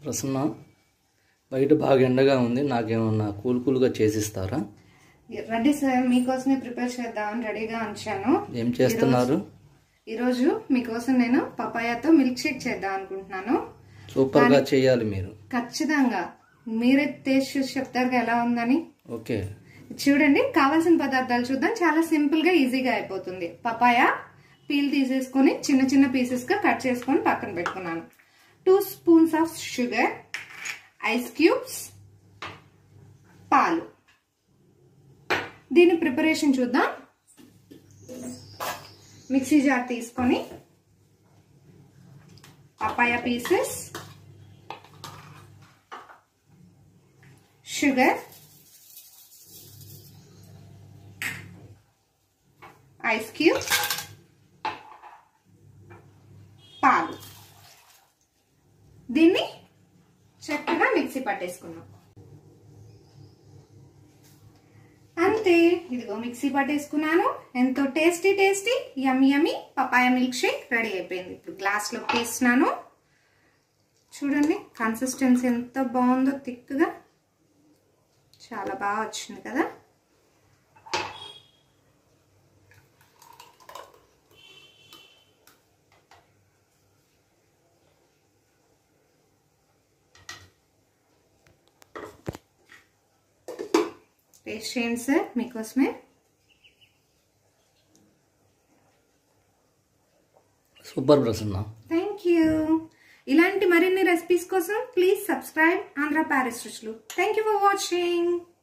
ప్రసన్న బయట బాగా ఎండగా ఉంది నాకేమన్నా కూల్ కూల్గా చేసిస్తారా రండి సార్ మీకోసమే ప్రిపేర్ చేద్దామని రెడీగా ఉంచాను ఏం చేస్తున్నారు ఈరోజు మీకోసం నేను పపాయాతో మిల్క్ షేక్ చేద్దాం అనుకుంటున్నాను సూపర్గా చేయాలి మీరు ఖచ్చితంగా మీరే టేస్ట్ చూసి చెప్తారు ఎలా ఉందని ఓకే చూడండి కావాల్సిన పదార్థాలు చూద్దాం చాలా సింపుల్ గా ఈజీగా అయిపోతుంది పపాయ పీల్ తీసేసుకొని చిన్న చిన్న పీసెస్ గా కట్ చేసుకొని పక్కన పెట్టుకున్నాను two spoons of sugar ice cubes పాలు దీని ప్రిపరేషన్ చూద్దాం మిక్సీ జార్ తీసుకొని papaya pieces sugar ice cube పాలు దీన్ని చక్కగా మిక్సీ పట్టేసుకున్నాం అంతే ఇదిగో మిక్సీ పట్టేసుకున్నాను ఎంతో tasty tasty yummy yummy papaya milk shake ready అయిపోయింది ఇప్పుడు గ్లాస్లోకి తీస్తున్నాను చూడండి కన్సిస్టెన్సీ ఎంత బాగుందో థిక్గా చాలా బాగా వచ్చింది కదా టేస్ట్ చేయండి సార్ మీకోసమే సూపర్ ప్రసన్న థ్యాంక్ యూ ఇలాంటి మరిన్ని రెసిపీస్ కోసం ప్లీజ్ సబ్స్క్రైబ్ ఆంధ్ర ప్యారిస్ రుచులు థ్యాంక్ యూ ఫర్ వాచింగ్